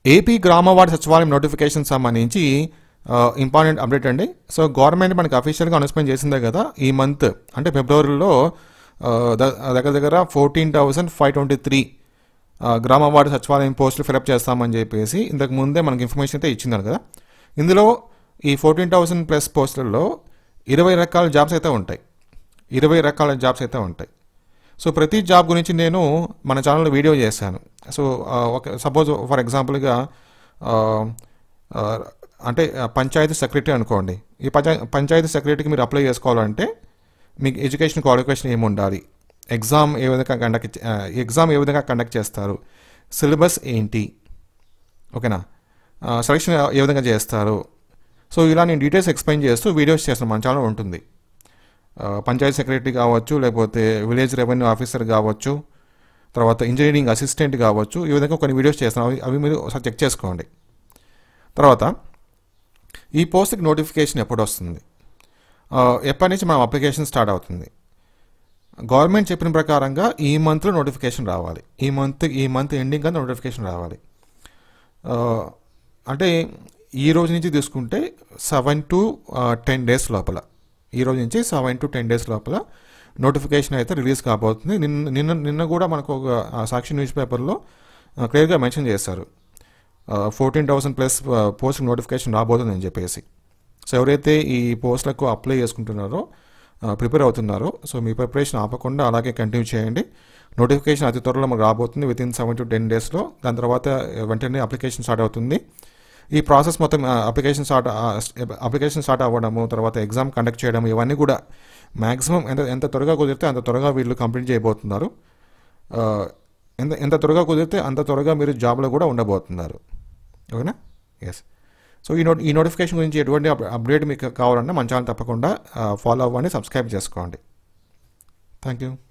AP గ్రామ ward సచివాలయం notification సంబంధించి ఇంపార్టెంట్ అప్డేట్ అండి సో గవర్నమెంట్ మనకి అఫీషియల్గా అనౌన్స్మెంట్ చేసిందే కదా ఈ మంత్ అంటే ఫిబ్రవరిలో ఆ, ద- దగ్గర దగ్గర fourteen thousand five twenty three గ్రామ వార్డు సచివాలయం పోస్టులు ఫిలప్ చేస్తామని చెప్పేసి ఇంతకు ముందే మనకి ఇన్ఫర్మేషన్ అయితే ఇచ్చింది కదా ఇందులో ఈ ఫోర్టీన్ థౌసండ్ ప్లస్ పోస్టులలో ఇరవై రకాల జాబ్స్ అయితే ఉంటాయి ఇరవై రకాల జాబ్స్ అయితే ఉంటాయి సో ప్రతి జాబ్ గురించి నేను మన ఛానల్లో వీడియో చేశాను సో ఆ, ఒక సపోజ్ ఫర్ ఎగ్జాంపుల్గా ఆ, ఆ, అంటే ఆ, పంచాయతీ సెక్రటరీ అనుకోండి ఈ పంచాయ పంచాయతీ సెక్రటరీకి మీరు అప్లై చేసుకోవాలంటే మీకు ఎడ్యుకేషన్ క్వాలిఫికేషన్ ఏమి ఉండాలి ఎగ్జామ్ ఏ విధంగా కండక్ట్ ఎగ్జామ్ ఏ విధంగా కండక్ట్ చేస్తారు సిలబస్ ఏంటి ఓకేనా సెలక్షన్ ఏ విధంగా చేస్తారు సో ఇలా నేను డీటెయిల్స్ ఎక్స్ప్లెయిన్ చేస్తూ వీడియోస్ చేస్తాను మన ఛానల్ ఉంటుంది ఆ, పంచాయతీ సెక్రటరీ కావచ్చు లేకపోతే విలేజ్ రెవెన్యూ ఆఫీసర్ కావచ్చు తర్వాత ఇంజనీరింగ్ అసిస్టెంట్ కావచ్చు ఈ విధంగా కొన్ని వీడియోస్ చేస్తాను అవి అవి మీరు ఒకసారి చెక్ చేసుకోండి తర్వాత ఈ పోస్ట్కి నోటిఫికేషన్ ఎప్పుడు వస్తుంది ఆ, ఎప్పటి నుంచి మనం అప్లికేషన్ స్టార్ట్ అవుతుంది గవర్నమెంట్ చెప్పిన ప్రకారంగా ఈ మంత్లో నోటిఫికేషన్ రావాలి ఈ మంత్ ఈ మంత్ ఎండింగ్ కదా నోటిఫికేషన్ రావాలి ఆ, అంటే ఈ రోజు నుంచి తీసుకుంటే సెవెన్ టు టెన్ డేస్ లోపల ఈ రోజు నుంచి సెవెన్ టు టెన్ డేస్ లోపల నోటిఫికేషన్ అయితే రిలీజ్ కాబోతుంది నిన్న నిన్న నిన్న కూడా మనకు ఒక ఆ, సాక్షి న్యూస్ పేపర్లో క్లియర్గా మెన్షన్ చేశారు fourteen thousand plus post notification రాబోతుందని చెప్పేసి సో ఎవరైతే ఈ పోస్టులకు అప్లై చేసుకుంటున్నారో ప్రిపేర్ అవుతున్నారో సో మీ ప్రిపరేషన్ ఆపకుండా అలాగే కంటిన్యూ చేయండి నోటిఫికేషన్ అతి త్వరలో మనకు రాబోతుంది within seven to ten డేస్లో దాని తర్వాత వెంటనే అప్లికేషన్ స్టార్ట్ అవుతుంది ఈ ప్రాసెస్ మొత్తం అప్లికేషన్ స్టార్ట్ అప్లికేషన్ స్టార్ట్ అవ్వడము తర్వాత ఎగ్జామ్ కండక్ట్ చేయడం ఇవన్నీ కూడా మ్యాక్సిమం ఎంత ఎంత త్వరగా కుదిరితే అంత త్వరగా వీళ్ళు కంప్లీట్ చేయబోతున్నారు ఆ, ఎంత ఎంత త్వరగా కుదిరితే అంత త్వరగా మీరు జాబ్లో కూడా ఉండబోతున్నారు ఓకేనా ఎస్ సో ఈ నోట్ ఈ నోటిఫికేషన్ గురించి ఎటువంటి అప్- అప్డేట్ మీకు కావాలన్నా మన ఛానల్ తప్పకుండా ఫాలో అవ్వండి సబ్స్క్రైబ్ చేసుకోండి థ్యాంక్ యూ